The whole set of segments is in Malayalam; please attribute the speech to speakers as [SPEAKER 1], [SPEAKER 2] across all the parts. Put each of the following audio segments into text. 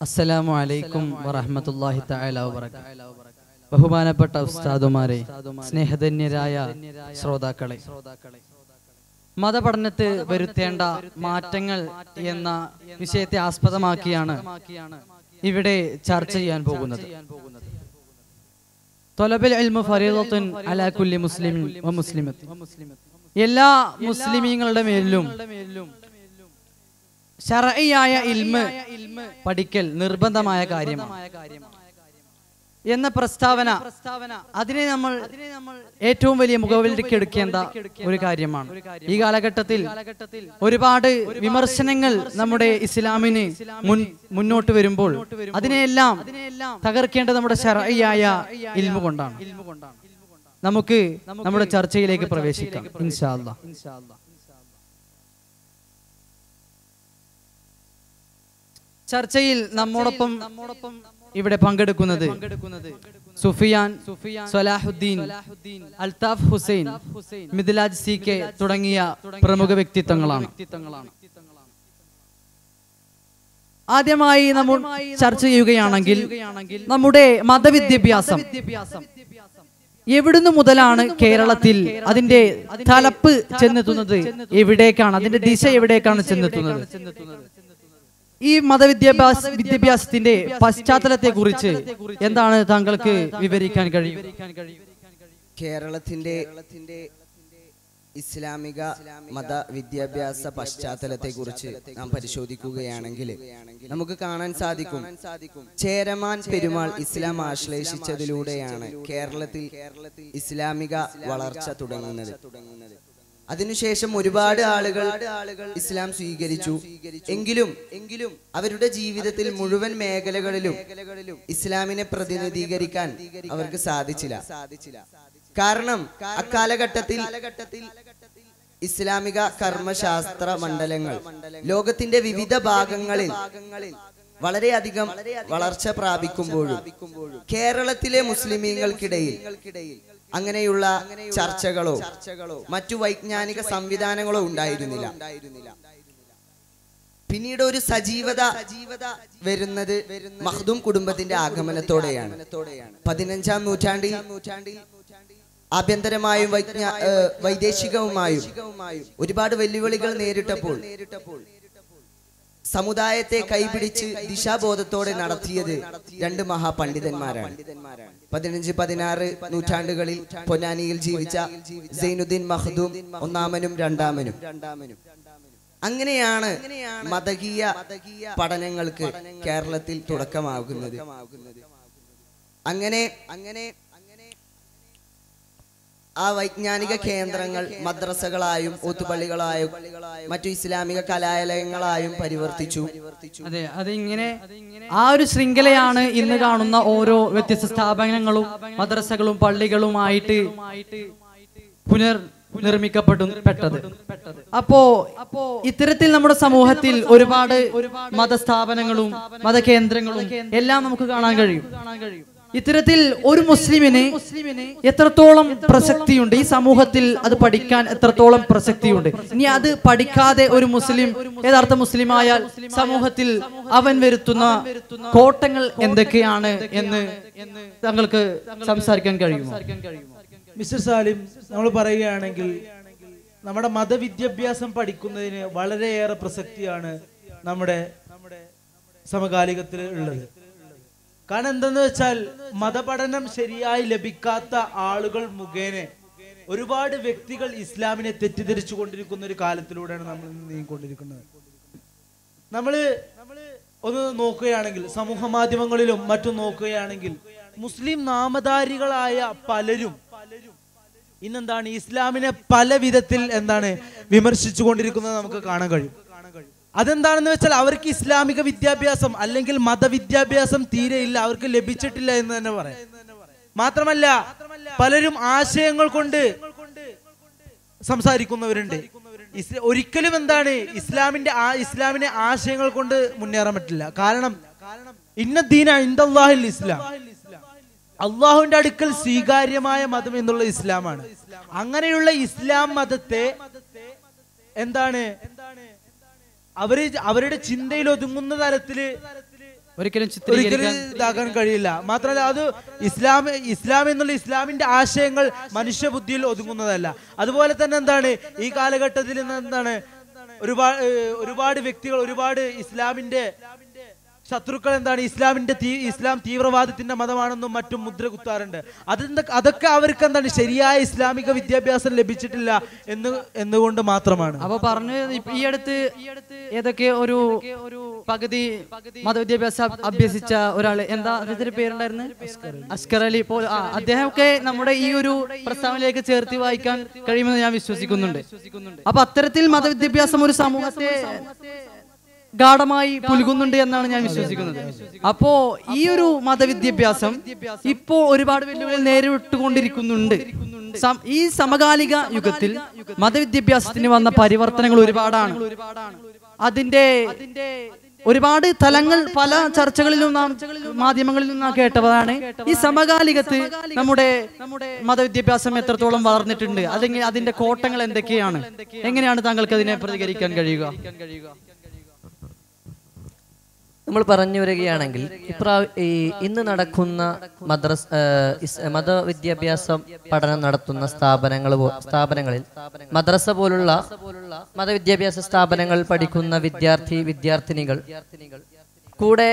[SPEAKER 1] അസ്സലാമു അലൈക്കും വറഹ്മത്തുള്ളാഹി തആല വബറകാതുഹു ബഹുമാനപ്പെട്ട ഉസ്താദുമാരെ സ്നേഹധന്യരായ ശ്രോതാക്കളെ മതപഠനത്ത് വരുത്തേണ്ട മാറ്റങ്ങൾ എന്ന വിഷയത്തെ ആസ്പദമാക്കിയാണ് ഇവിടെ ചർച്ച ചെയ്യാൻ പോകുന്നത് തൊലബിൽ ഇൽമു ഫരീദത്തുൻ അലാ കുല്ലി മുസ്ലിമിൻ വ മുസ്ലിമത്ത് എല്ലാ മുസ്ലിമീങ്ങളുടെ മേലിലും ശറഇയായ ഇൽമ് പഠിക്കൽ നിർബന്ധമായ കാര്യമാണ് എന്ന പ്രസ്താവന അതിനെ നമ്മൾ ഏറ്റവും വലിയ മുഖവിലേക്ക് എടുക്കേണ്ട ഒരു കാര്യമാണ് ഈ കാലഘട്ടത്തിൽ ഒരുപാട് വിമർശനങ്ങൾ നമ്മുടെ ഇസ്ലാമിന് മുൻ മുന്നോട്ട് വരുമ്പോൾ അതിനെയെല്ലാം തകർക്കേണ്ടത് നമ്മുടെ ശറഇയായ ഇൽമു കൊണ്ടാണ് നമുക്ക് നമ്മുടെ ചർച്ചയിലേക്ക് പ്രവേശിക്കാം ഇൻഷാ അല്ലാ ചർച്ചയിൽ നമ്മോടൊപ്പം ഇവിടെ പങ്കെടുക്കുന്നത് സുഫിയാൻ സലാഹുദ്ദീൻ അൽതാഫ് ഹുസൈൻ മിഥിലാജ് സി കെ തുടങ്ങിയ പ്രമുഖ വ്യക്തിത്വങ്ങളാണ് ആദ്യമായി നമ്മൾ ചർച്ച ചെയ്യുകയാണെങ്കിൽ നമ്മുടെ മതവിദ്യാഭ്യാസം എവിടുന്ന് മുതലാണ് കേരളത്തിൽ അതിന്റെ തലപ്പ് ചെന്നെത്തുന്നത് എവിടേക്കാണ് അതിന്റെ ദിശ എവിടേക്കാണ് ചെന്നെത്തുന്നത് ഈ മതവിദ്യാഭ്യാസ വിദ്യാഭ്യാസത്തിന്റെ പശ്ചാത്തലത്തെ കുറിച്ച് എന്താണ് താങ്കൾക്ക് വിവരിക്കാൻ കഴിയും
[SPEAKER 2] കേരളത്തിന്റെ ഇസ്ലാമിക മത വിദ്യാഭ്യാസ പശ്ചാത്തലത്തെ കുറിച്ച് നാം പരിശോധിക്കുകയാണെങ്കിൽ നമുക്ക് കാണാൻ സാധിക്കും ചേരമാൻ പെരുമാൾ ഇസ്ലാം ആശ്ലേഷിച്ചതിലൂടെയാണ് കേരളത്തിൽ ഇസ്ലാമിക വളർച്ച തുടങ്ങുന്നത് അതിനുശേഷം ഒരുപാട് ആളുകൾ ഇസ്ലാം സ്വീകരിച്ചു എങ്കിലും എങ്കിലും അവരുടെ ജീവിതത്തിൽ മുഴുവൻ മേഖലകളിലും ഇസ്ലാമിനെ പ്രതിനിധീകരിക്കാൻ അവർക്ക് സാധിച്ചില്ല കാരണം അക്കാലഘട്ടത്തിൽ ഇസ്ലാമിക കർമ്മശാസ്ത്ര മണ്ഡലങ്ങൾ ലോകത്തിന്റെ വിവിധ ഭാഗങ്ങളിൽ വളരെയധികം വളർച്ച പ്രാപിക്കുമ്പോഴും കേരളത്തിലെ മുസ്ലിമീങ്ങൾക്കിടയിൽ അങ്ങനെയുള്ള ചർച്ചകളോ മറ്റു വൈജ്ഞാനിക സംവിധാനങ്ങളോ ഉണ്ടായിരുന്നില്ല പിന്നീട് ഒരു സജീവത വരുന്നത് മഹ്ദൂം കുടുംബത്തിന്റെ ആഗമനത്തോടെയാണ് പതിനഞ്ചാം നൂറ്റാണ്ടിൽ ആഭ്യന്തരമായും വൈജ്ഞാ ഏഹ് വൈദേശികവുമായും ഒരുപാട് വെല്ലുവിളികൾ നേരിട്ടപ്പോൾ സമുദായത്തെ കൈപിടിച്ച് ദിശാബോധത്തോടെ നടത്തിയത് രണ്ട് മഹാപണ്ഡിതന്മാരാണ് പതിനഞ്ച് പതിനാറ് നൂറ്റാണ്ടുകളിൽ പൊന്നാനിയിൽ ജീവിച്ച സൈനുദ്ദീൻ മഹ്ദൂം ഒന്നാമനും രണ്ടാമനും അങ്ങനെയാണ് മതകീയ പഠനങ്ങൾക്ക് കേരളത്തിൽ തുടക്കമാകുന്നത് അങ്ങനെ അങ്ങനെ ആ വൈജ്ഞാനിക കേന്ദ്രങ്ങൾ മദ്രസകളായും ഊത്തുപള്ളികളായും മറ്റു ഇസ്ലാമിക കലാലയങ്ങളായും പരിവർത്തിച്ചു
[SPEAKER 1] അതെ അതിങ്ങനെ ആ ഒരു ശൃംഖലയാണ് ഇന്ന് കാണുന്ന ഓരോ വ്യത്യസ്ത സ്ഥാപനങ്ങളും മദ്രസകളും പള്ളികളുമായിട്ട് പുനർ നിർമ്മിക്കപ്പെടും പെട്ടത് അപ്പോ ഇത്തരത്തിൽ നമ്മുടെ സമൂഹത്തിൽ ഒരുപാട് മതസ്ഥാപനങ്ങളും മതകേന്ദ്രങ്ങളും എല്ലാം നമുക്ക് കാണാൻ കഴിയും ഇത്തരത്തിൽ ഒരു മുസ്ലിമിന് എത്രത്തോളം പ്രസക്തിയുണ്ട് ഈ സമൂഹത്തിൽ അത് പഠിക്കാൻ എത്രത്തോളം പ്രസക്തിയുണ്ട് ഇനി അത് പഠിക്കാതെ ഒരു മുസ്ലിം യഥാർത്ഥ മുസ്ലിം ആയാൽ സമൂഹത്തിൽ അവൻ വരുത്തുന്ന കോട്ടങ്ങൾ എന്തൊക്കെയാണ് എന്ന് താങ്കൾക്ക് സംസാരിക്കാൻ കഴിയുമോ
[SPEAKER 3] മിസ്റ്റർ സാലിം നമ്മൾ പറയുകയാണെങ്കിൽ നമ്മുടെ മതവിദ്യാഭ്യാസം പഠിക്കുന്നതിന് വളരെയേറെ പ്രസക്തിയാണ് നമ്മുടെ സമകാലികത്തിൽ ഉള്ളത് കാരണം എന്തെന്ന് വെച്ചാൽ മതപഠനം ശരിയായി ലഭിക്കാത്ത ആളുകൾ മുഖേന ഒരുപാട് വ്യക്തികൾ ഇസ്ലാമിനെ തെറ്റിദ്ധരിച്ചു കൊണ്ടിരിക്കുന്ന ഒരു കാലത്തിലൂടെയാണ് നമ്മൾ ഇന്ന് നീങ്ങിക്കൊണ്ടിരിക്കുന്നത് നമ്മള് ഒന്ന് നോക്കുകയാണെങ്കിൽ സമൂഹ മാധ്യമങ്ങളിലും മറ്റും നോക്കുകയാണെങ്കിൽ മുസ്ലിം നാമധാരികളായ പലരും ഇന്നെന്താണ് ഇസ്ലാമിനെ പല വിധത്തിൽ എന്താണ് വിമർശിച്ചു കൊണ്ടിരിക്കുന്നത് നമുക്ക് കാണാൻ കഴിയും അതെന്താണെന്ന് വെച്ചാൽ അവർക്ക് ഇസ്ലാമിക വിദ്യാഭ്യാസം അല്ലെങ്കിൽ മതവിദ്യാഭ്യാസം തീരെ ഇല്ല അവർക്ക് ലഭിച്ചിട്ടില്ല എന്ന് തന്നെ പറയാം മാത്രമല്ല പലരും ആശയങ്ങൾ കൊണ്ട് സംസാരിക്കുന്നവരുണ്ട് ഇസ്ല- ഒരിക്കലും എന്താണ് ഇസ്ലാമിന്റെ ആ ഇസ്ലാമിനെ ആശയങ്ങൾ കൊണ്ട് മുന്നേറാൻ പറ്റില്ല കാരണം ഇന്ന ദീന ഇന്ദാഹിൽ ഇസ്ലാം അള്ളാഹുവിന്റെ അടുക്കൽ സ്വീകാര്യമായ മതം എന്നുള്ള ഇസ്ലാമാണ് അങ്ങനെയുള്ള ഇസ്ലാം മതത്തെ എന്താണ് അവര് അവരുടെ ചിന്തയിൽ ഒതുങ്ങുന്ന തരത്തില്
[SPEAKER 1] ഒരിക്കലും
[SPEAKER 3] ഒരിക്കലും
[SPEAKER 1] ചിത്രീകരിക്കാൻ
[SPEAKER 3] ഇതാക്കാൻ കഴിയില്ല മാത്രമല്ല അത് ഇസ്ലാം ഇസ്ലാം എന്നുള്ള ഇസ്ലാമിന്റെ ആശയങ്ങൾ മനുഷ്യബുദ്ധിയിൽ ഒതുങ്ങുന്നതല്ല അതുപോലെ തന്നെ എന്താണ് ഈ കാലഘട്ടത്തിൽ ഇന്ന് എന്താണ് ഒരുപാട് ഏഹ്, ഒരുപാട് വ്യക്തികൾ ഒരുപാട് ഇസ്ലാമിന്റെ ശത്രുക്കൾ എന്താണ് ഇസ്ലാമിന്റെ തീ ഇസ്ലാം തീവ്രവാദത്തിന്റെ മതമാണെന്നും മറ്റും മുദ്ര കുത്താറുണ്ട് അതെന്താ അതൊക്കെ അവർക്ക് എന്താണ് ശരിയായ ഇസ്ലാമിക വിദ്യാഭ്യാസം ലഭിച്ചിട്ടില്ല എന്ന് എന്നുകൊണ്ട് മാത്രമാണ്
[SPEAKER 1] അപ്പൊ പറഞ്ഞു ഇപ്പ- ഈ അടുത്ത് ഏതൊക്കെ ഒരു പകുതി മതവിദ്യാഭ്യാസം അഭ്യസിച്ച ഒരാള് എന്താ അദ്ദേഹത്തിന്റെ പേരുണ്ടായിരുന്നു അസ്കർ അലി ഇപ്പോൾ ആ അദ്ദേഹമൊക്കെ നമ്മുടെ ഈ ഒരു പ്രസ്താവനയിലേക്ക് ചേർത്ത് വായിക്കാൻ കഴിയുമെന്ന് ഞാൻ വിശ്വസിക്കുന്നുണ്ട് അപ്പൊ അത്തരത്തിൽ മതവിദ്യാഭ്യാസം ഒരു സമൂഹത്തെ ഗാഠമായി പുലുകുന്നുണ്ട് എന്നാണ് ഞാൻ വിശ്വസിക്കുന്നത് അപ്പോ ഈ ഒരു മതവിദ്യാഭ്യാസം ഇപ്പോ ഒരുപാട് വെല്ലുവിളികൾ നേരിട്ടുകൊണ്ടിരിക്കുന്നുണ്ട് സം- ഈ സമകാലിക യുഗത്തിൽ മതവിദ്യാഭ്യാസത്തിന് വന്ന പരിവർത്തനങ്ങൾ ഒരുപാടാണ് അതിന്റെ ഒരുപാട് തലങ്ങൾ പല ചർച്ചകളിലും നാം മാധ്യമങ്ങളിലും നാം കേട്ടതാണ് ഈ സമകാലികത്ത് നമ്മുടെ മതവിദ്യാഭ്യാസം എത്രത്തോളം വളർന്നിട്ടുണ്ട് അല്ലെങ്കിൽ അതിന്റെ കോട്ടങ്ങൾ എന്തൊക്കെയാണ് എങ്ങനെയാണ് താങ്കൾക്ക് അതിനെ പ്രതികരിക്കാൻ കഴിയുക
[SPEAKER 4] നമ്മൾ പറഞ്ഞു വരികയാണെങ്കിൽ ഇപ്രാ ഈ ഇന്ന് നടക്കുന്ന മദ്രസ് ഏഹ് ഇസ്- മതവിദ്യാഭ്യാസം പഠനം നടത്തുന്ന സ്ഥാപനങ്ങൾ പോ- സ്ഥാപനങ്ങളിൽ മദ്രസ പോലുള്ള മതവിദ്യാഭ്യാസ സ്ഥാപനങ്ങൾ പഠിക്കുന്ന വിദ്യാർത്ഥി വിദ്യാർത്ഥിനികൾ കൂടെ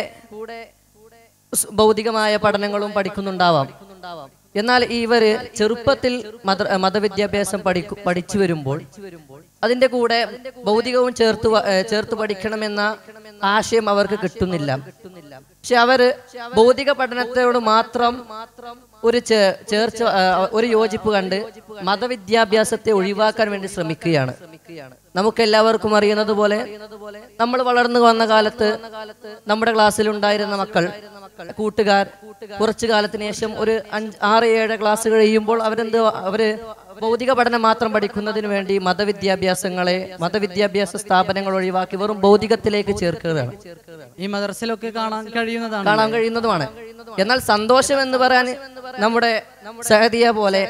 [SPEAKER 4] സ് ഭൗതികമായ പഠനങ്ങളും പഠിക്കുന്നുണ്ടാവാം എന്നാൽ ഇവര് ചെറുപ്പത്തിൽ മത മതവിദ്യാഭ്യാസം പഠിക്കു പഠിച്ചു വരുമ്പോൾ അതിന്റെ കൂടെ ഭൗതികവും ചേർത്ത് വ- ഏഹ് ചേർത്ത് പഠിക്കണമെന്ന ആശയം അവർക്ക് കിട്ടുന്നില്ല പക്ഷെ അവര് ഭൗതിക പഠനത്തോട് മാത്രം ഒരു ചേ- ചേർച്ച ആ, ഒരു യോജിപ്പ് കണ്ട് മതവിദ്യാഭ്യാസത്തെ ഒഴിവാക്കാൻ വേണ്ടി ശ്രമിക്കുകയാണ് നമുക്ക് എല്ലാവർക്കും അറിയുന്നത് പോലെ നമ്മൾ വളർന്നു വന്ന കാലത്ത് നമ്മുടെ ക്ലാസ്സിൽ ഉണ്ടായിരുന്ന മക്കൾ കൂട്ടുകാർ കുറച്ചു കാലത്തിന് ശേഷം ഒരു അഞ്ച് ആറ് ഏഴ് ക്ലാസ് കഴിയുമ്പോൾ അവരെന്ത് അവര് ഭൗതിക പഠനം മാത്രം പഠിക്കുന്നതിന് വേണ്ടി മതവിദ്യാഭ്യാസങ്ങളെ മതവിദ്യാഭ്യാസ സ്ഥാപനങ്ങൾ ഒഴിവാക്കി വെറും ഭൗതികത്തിലേക്ക് ചേർക്കുകയാണ്
[SPEAKER 1] ഈ മദ്രസയിലൊക്കെ കാണാൻ കഴിയുന്നതാണ്
[SPEAKER 4] കാണാൻ കഴിയുന്നതുമാണ് എന്നാൽ സന്തോഷം എന്ന് പറയാൻ നമ്മുടെ സഹദിയ പോലെ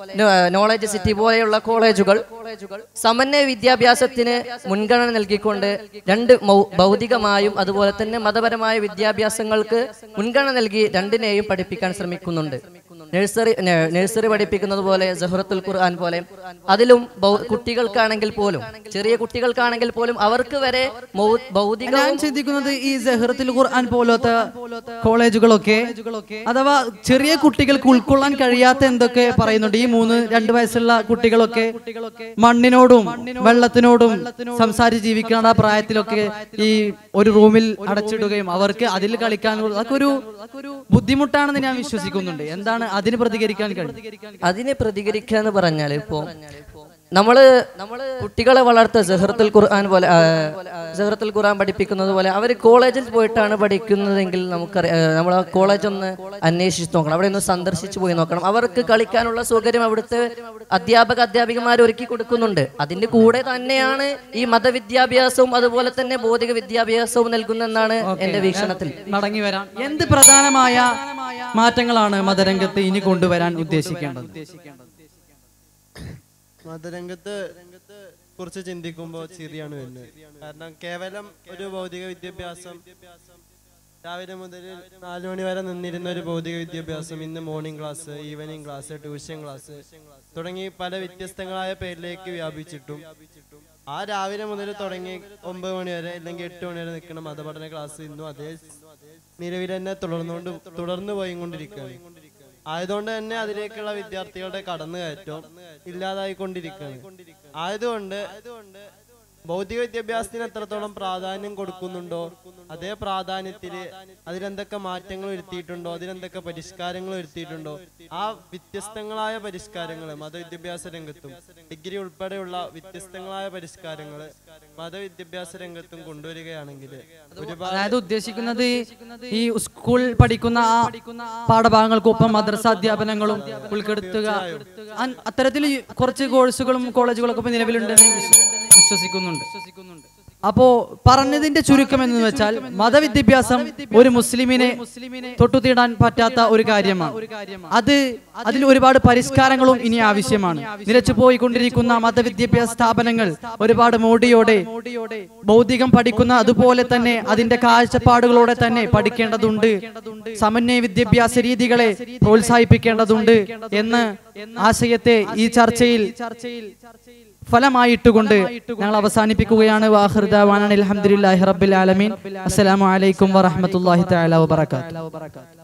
[SPEAKER 4] നോളജ് സിറ്റി പോലെയുള്ള കോളേജുകൾ സമന്വയ വിദ്യാഭ്യാസത്തിന് മുൻഗണന നൽകിക്കൊണ്ട് രണ്ട് മൗ- ഭൗതികമായും അതുപോലെ തന്നെ മതപരമായ വിദ്യാഭ്യാസങ്ങൾക്ക് മുൻഗണന നൽകി രണ്ടിനെയും പഠിപ്പിക്കാൻ ശ്രമിക്കുന്നുണ്ട് നഴ്സറി ന- നഴ്സറി പഠിപ്പിക്കുന്നത് പോലെ ജഹ്റത്തുൽ ഖുർആൻ പോലെ അതിലും ഭൗ- കുട്ടികൾക്കാണെങ്കിൽ പോലും ചെറിയ കുട്ടികൾക്കാണെങ്കിൽ പോലും അവർക്ക് വരെ മൗ- ഭൗതിക
[SPEAKER 1] ഞാൻ ചിന്തിക്കുന്നത് ഈ ജഹ്റത്തുൽ ഖുർആൻ പോലത്തെ കോളേജുകളൊക്കെ അഥവാ ചെറിയ കുട്ടികൾക്ക് ഉൾക്കൊള്ളാൻ കഴിയാത്ത എന്തൊക്കെ പറയുന്നുണ്ട് ഈ മൂന്ന് രണ്ട് വയസ്സുള്ള കുട്ടികളൊക്കെ മണ്ണിനോടും വെള്ളത്തിനോടും സംസാരിച്ച് ജീവിക്കുന്ന ആ പ്രായത്തിലൊക്കെ ഈ ഒരു റൂമിൽ അടച്ചിടുകയും അവർക്ക് അതിൽ കളിക്കാൻ അതൊക്കെ ഒരു ബുദ്ധിമുട്ടാണെന്ന് ഞാൻ വിശ്വസിക്കുന്നുണ്ട് എന്താണ് അതിന് പ്രതികരിക്കാൻ കഴിയും
[SPEAKER 4] അതിനെ പ്രതികരിക്കുക എന്ന് പറഞ്ഞാൽ ഇപ്പോ നമ്മള് നമ്മള് കുട്ടികളെ വളർത്ത ജഹ്റത്തുൽ ഖുർആൻ പോലെ ആ, ജഹ്റത്തുൽ ഖുർആൻ പഠിപ്പിക്കുന്നത് പോലെ അവർ കോളേജിൽ പോയിട്ടാണ് പഠിക്കുന്നതെങ്കിൽ നമുക്കറിയാം നമ്മൾ ആ കോളേജ് ഒന്ന് അന്വേഷിച്ച് നോക്കണം അവിടെ ഒന്ന് സന്ദർശിച്ചു പോയി നോക്കണം അവർക്ക് കളിക്കാനുള്ള സൗകര്യം അവിടുത്തെ അധ്യാപക അധ്യാപികമാർ ഒരുക്കി കൊടുക്കുന്നുണ്ട് അതിന്റെ കൂടെ തന്നെയാണ് ഈ മതവിദ്യാഭ്യാസവും അതുപോലെ തന്നെ ഭൗതിക വിദ്യാഭ്യാസവും നൽകുന്നെന്നാണ് എന്റെ വീക്ഷണത്തിൽ
[SPEAKER 1] മടങ്ങി വരാം എന്ത് പ്രധാനമായ മാറ്റങ്ങളാണ് മതരംഗത്ത് ഇനി കൊണ്ടുവരാൻ ഉദ്ദേശിക്കേണ്ടത്
[SPEAKER 5] മതരംഗത്ത് കുറിച്ച് ചിന്തിക്കുമ്പോൾ ചിരിയാണ് വരുന്നത് കാരണം കേവലം ഒരു ഭൗതിക വിദ്യാഭ്യാസം രാവിലെ മുതൽ നാലു മണി വരെ നിന്നിരുന്ന ഒരു ഭൗതിക വിദ്യാഭ്യാസം ഇന്ന് morning class evening class tuition class തുടങ്ങി പല വ്യത്യസ്തങ്ങളായ പേരിലേക്ക് വ്യാപിച്ചിട്ടും ആ രാവിലെ മുതൽ തുടങ്ങി ഒമ്പത് മണി വരെ അല്ലെങ്കിൽ എട്ട് മണി വരെ നിൽക്കുന്ന മതപഠന ക്ലാസ് ഇന്നും അതേ നിലവിൽ തന്നെ തുടർന്നുകൊണ്ട് തുടർന്നു പോയിക്കൊണ്ടിരിക്കുകയാണ് ആയതുകൊണ്ട് തന്നെ അതിലേക്കുള്ള വിദ്യാർത്ഥികളുടെ കടന്നുകയറ്റം ഇല്ലാതായിക്കൊണ്ടിരിക്കുകയാണ് ആയതുകൊണ്ട് ഭൗതിക വിദ്യാഭ്യാസത്തിന് എത്രത്തോളം പ്രാധാന്യം കൊടുക്കുന്നുണ്ടോ അതേ പ്രാധാന്യത്തില് അതിലെന്തൊക്കെ മാറ്റങ്ങൾ വരുത്തിയിട്ടുണ്ടോ അതിലെന്തൊക്കെ പരിഷ്കാരങ്ങൾ വരുത്തിയിട്ടുണ്ടോ ആ വ്യത്യസ്തങ്ങളായ പരിഷ്കാരങ്ങൾ മതവിദ്യാഭ്യാസ രംഗത്തും ഡിഗ്രി ഉൾപ്പെടെയുള്ള വ്യത്യസ്തങ്ങളായ പരിഷ്കാരങ്ങൾ മതവിദ്യാഭ്യാസ രംഗത്തും കൊണ്ടുവരികയാണെങ്കിൽ ഒരുപാട്
[SPEAKER 1] അതായത് ഉദ്ദേശിക്കുന്നത് ഈ സ്കൂൾ പഠിക്കുന്ന ആ പാഠഭാഗങ്ങൾക്കൊപ്പം മദ്രസ അധ്യാപനങ്ങളും ഉൾപ്പെടുത്തുക അൻ- അത്തരത്തിൽ ഈ കുറച്ച് കോഴ്സുകളും കോളേജുകളൊക്കെ ഇപ്പൊ നിലവിലുണ്ടെന്ന് വിശ്വ- വിശ്വസിക്കുന്നുണ്ട് അപ്പോ പറഞ്ഞതിന്റെ ചുരുക്കം എന്ന് വെച്ചാൽ മതവിദ്യാഭ്യാസം ഒരു മുസ്ലിമിനെ തൊട്ടുതീടാൻ പറ്റാത്ത ഒരു കാര്യമാണ് അത് അതിൽ ഒരുപാട് പരിഷ്കാരങ്ങളും ഇനി ആവശ്യമാണ് നിലച്ചു പോയിക്കൊണ്ടിരിക്കുന്ന മതവിദ്യാഭ്യാസ സ്ഥാപനങ്ങൾ ഒരുപാട് മോഡിയോടെ ഭൗതികം പഠിക്കുന്ന അതുപോലെ തന്നെ അതിന്റെ കാഴ്ചപ്പാടുകളോടെ തന്നെ പഠിക്കേണ്ടതുണ്ട് സമന്വയ വിദ്യാഭ്യാസ രീതികളെ പ്രോത്സാഹിപ്പിക്കേണ്ടതുണ്ട് എന്ന് ആശയത്തെ ഈ ചർച്ചയിൽ ഫലമായിട്ടുകൊണ്ട് ഞങ്ങൾ അവസാനിപ്പിക്കുകയാണ് വാഹിർദാവാനാണ് അലഹമുല്ലാഹി റബ്ബിൽ ആലമീൻ അസ്സലാമു അലൈക്കും വറഹ്മത്തുള്ളാഹി തആല വബറകാതുഹു